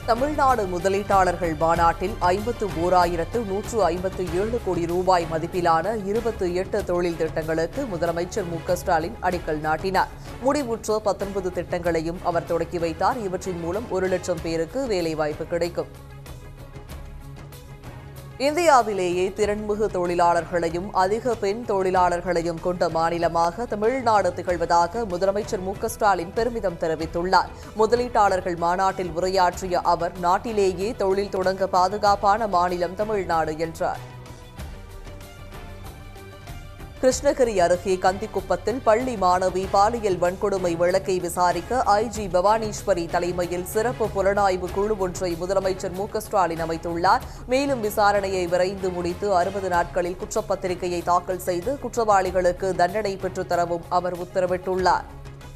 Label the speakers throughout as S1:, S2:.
S1: தமிழ்நாடு முதலீட்டாளர்கள் மாநாட்டில் ஐம்பத்து ஓராயிரத்து நூற்று ஐம்பத்து ஏழு கோடி ரூபாய் மதிப்பிலான இருபத்தி எட்டு தொழில் திட்டங்களுக்கு முதலமைச்சர் மு க ஸ்டாலின் அடிக்கல் நாட்டினார் முடிவுற்ற பத்தொன்பது திட்டங்களையும் அவர் தொடக்கி வைத்தார் இவற்றின் மூலம் ஒரு லட்சம் பேருக்கு வேலைவாய்ப்பு கிடைக்கும் இந்தியாவிலேயே திறன்மிகு தொழிலாளர்களையும் அதிக பெண் தொழிலாளர்களையும் கொண்ட மாநிலமாக தமிழ்நாடு திகழ்வதாக முதலமைச்சர் மு க ஸ்டாலின் பெருமிதம் தெரிவித்துள்ளார் முதலீட்டாளர்கள் மாநாட்டில் உரையாற்றிய அவர் நாட்டிலேயே தொழில் தொடங்க பாதுகாப்பான மாநிலம் தமிழ்நாடு என்றார் கிருஷ்ணகிரி அருகே கந்திக்குப்பத்தில் பள்ளி மாணவி பாலியல் வன்கொடுமை வழக்கை விசாரிக்க ஐஜி பவானீஸ்வரி தலைமையில் சிறப்பு புலனாய்வு குழு ஒன்றை முதலமைச்சர் மு க ஸ்டாலின் அமைத்துள்ளார் மேலும் விசாரணையை விரைந்து முடித்து அறுபது நாட்களில் குற்றப்பத்திரிகையை தாக்கல் செய்து குற்றவாளிகளுக்கு தண்டனை பெற்றுத் தரவும் அவர் உத்தரவிட்டுள்ளார்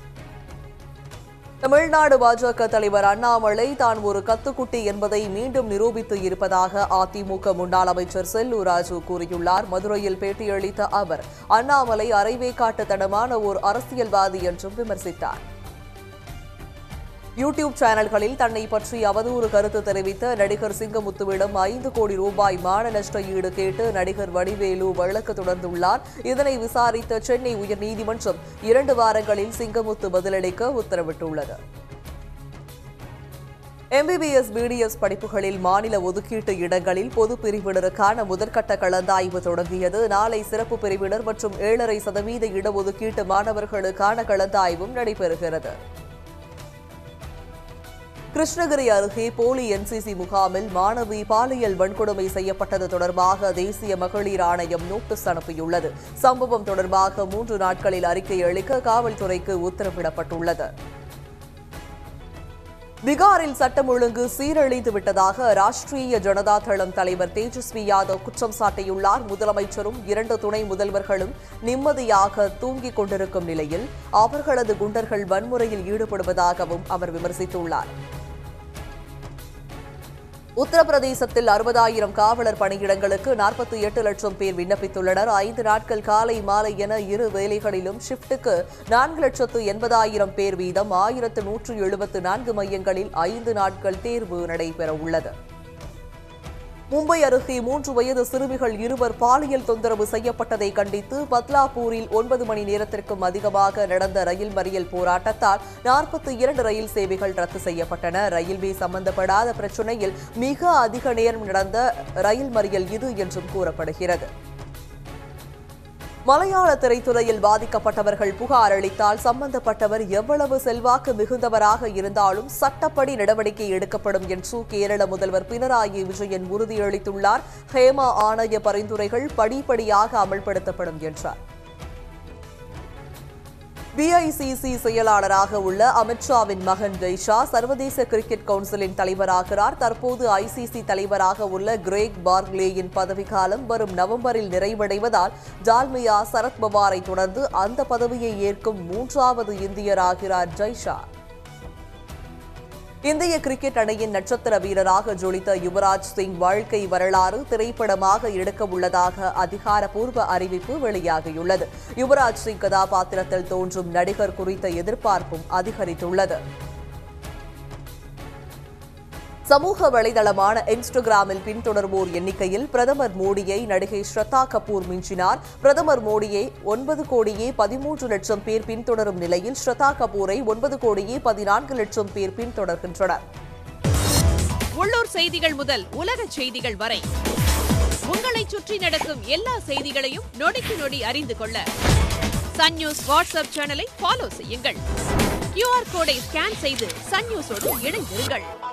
S1: தமிழ்நாடு பாஜக தலைவர் அண்ணாமலை தான் ஒரு கத்துக்குட்டி என்பதை மீண்டும் நிரூபித்து இருப்பதாக அதிமுக முன்னாள் அமைச்சர் செல்லூர் ராஜு கூறியுள்ளார் மதுரையில் பேட்டியளித்த அவர் அண்ணாமலை அரைவேக்காட்டுத்தனமான ஓர் அரசியல்வாதி என்றும் விமர்சித்தார் யூடியூப் சேனல்களில் தன்னை பற்றி அவதூறு கருத்து தெரிவித்த நடிகர் சிங்கமுத்துவிடம் ஐந்து கோடி ரூபாய் மான நஷ்ட ஈடு கேட்டு நடிகர் வடிவேலு வழக்கு தொடர்ந்துள்ளார் இதனை விசாரித்த சென்னை உயர்நீதிமன்றம் இரண்டு வாரங்களில் சிங்கமுத்து பதிலளிக்க உத்தரவிட்டுள்ளது எம்பிபிஎஸ் பிடிஎஸ் படிப்புகளில் மாநில ஒதுக்கீட்டு இடங்களில் பொது பிரிவினருக்கான முதற்கட்ட கலந்தாய்வு தொடங்கியது நாளை சிறப்பு பிரிவினர் மற்றும் ஏழரை சதவீத இடஒதுக்கீட்டு மாணவர்களுக்கான கலந்தாய்வும் நடைபெறுகிறது கிருஷ்ணகிரி அருகே போலி என்சிசி முகாமில் மாணவி பாலியல் வன்கொடுமை செய்யப்பட்டது தொடர்பாக தேசிய மகளிர் ஆணையம் நோட்டீஸ் அனுப்பியுள்ளது சம்பவம் தொடர்பாக மூன்று நாட்களில் அறிக்கை அளிக்க காவல்துறைக்கு உத்தரவிடப்பட்டுள்ளது பீகாரில் சட்டம் ஒழுங்கு சீரழிந்து விட்டதாக ராஷ்டிரிய ஜனதா தளம் தலைவர் தேஜஸ்வி யாதவ் குற்றம் சாட்டியுள்ளார் முதலமைச்சரும் இரண்டு துணை முதல்வர்களும் நிம்மதியாக தூங்கிக் கொண்டிருக்கும் நிலையில் அவர்களது குண்டர்கள் வன்முறையில் ஈடுபடுவதாகவும் அவர் விமர்சித்துள்ளார் உத்தரப்பிரதேசத்தில் அறுபதாயிரம் காவலர் பணியிடங்களுக்கு நாற்பத்தி எட்டு லட்சம் பேர் விண்ணப்பித்துள்ளனர் ஐந்து நாட்கள் காலை மாலை என இரு வேலைகளிலும் ஷிப்டுக்கு நான்கு லட்சத்து எண்பதாயிரம் பேர் வீதம் ஆயிரத்து நூற்று எழுபத்து நான்கு மையங்களில் ஐந்து நாட்கள் தேர்வு நடைபெற உள்ளது மும்பை அருகே மூன்று வயது சிறுமிகள் இருவர் பாலியல் தொந்தரவு செய்யப்பட்டதை கண்டித்து பத்லாபூரில் ஒன்பது மணி நேரத்திற்கும் அதிகமாக நடந்த ரயில் மறியல் போராட்டத்தால் நாற்பத்தி இரண்டு ரயில் சேவைகள் ரத்து செய்யப்பட்டன ரயில்வே சம்பந்தப்படாத பிரச்சினையில் மிக அதிக நேரம் நடந்த ரயில் மறியல் இது என்றும் கூறப்படுகிறது மலையாள திரைத்துறையில் பாதிக்கப்பட்டவர்கள் புகார் அளித்தால் சம்பந்தப்பட்டவர் எவ்வளவு செல்வாக்கு மிகுந்தவராக இருந்தாலும் சட்டப்படி நடவடிக்கை எடுக்கப்படும் என்று கேரள முதல்வர் பினராயி விஜயன் உறுதியளித்துள்ளார் ஹேமா ஆணைய பரிந்துரைகள் படிப்படியாக அமல்படுத்தப்படும் என்றார் பிஐசிசி செயலாளராக உள்ள அமித்ஷாவின் மகன் ஜெய்ஷா சர்வதேச கிரிக்கெட் கவுன்சிலின் தலைவராகிறார் தற்போது ஐசிசி தலைவராக உள்ள கிரேக் பார்க்லேயின் பதவிக்காலம் வரும் நவம்பரில் நிறைவடைவதால் ஜால்மியா சரத் பவாரை தொடர்ந்து அந்த பதவியை ஏற்கும் மூன்றாவது இந்தியராகிறார் ஜெய்ஷா இந்திய கிரிக்கெட் அணியின் நட்சத்திர வீரராக ஜொலித்த யுவராஜ் சிங் வாழ்க்கை வரலாறு திரைப்படமாக எடுக்க உள்ளதாக அதிகாரப்பூர்வ அறிவிப்பு வெளியாகியுள்ளது யுவராஜ் சிங் கதாபாத்திரத்தில் தோன்றும் நடிகர் குறித்த எதிர்பார்ப்பும் அதிகரித்துள்ளது சமூக வலைதளமான இன்ஸ்டாகிராமில் பின்தொடர்வோர் எண்ணிக்கையில் பிரதமர் மோடியை நடிகை ஸ்ரத்தா கபூர் மிஞ்சினார் பிரதமர் மோடியை ஒன்பது கோடியே பதிமூன்று லட்சம் பேர் பின்தொடரும் நிலையில் ஸ்ரத்தா கபூரை ஒன்பது கோடியே பதினான்கு லட்சம் பேர் பின்தொடர்கின்றனர்
S2: உள்ளூர் செய்திகள் முதல் உலக செய்திகள் வரை உங்களை சுற்றி நடக்கும் எல்லா செய்திகளையும் நொடிக்கு நொடி அறிந்து கொள்ள சன் நியூஸ் வாட்ஸ்அப் சேனலை ஃபாலோ செய்யுங்கள் கியூஆர் கோடை ஸ்கேன் செய்து சன் நியூஸோடு இணைந்திருங்கள்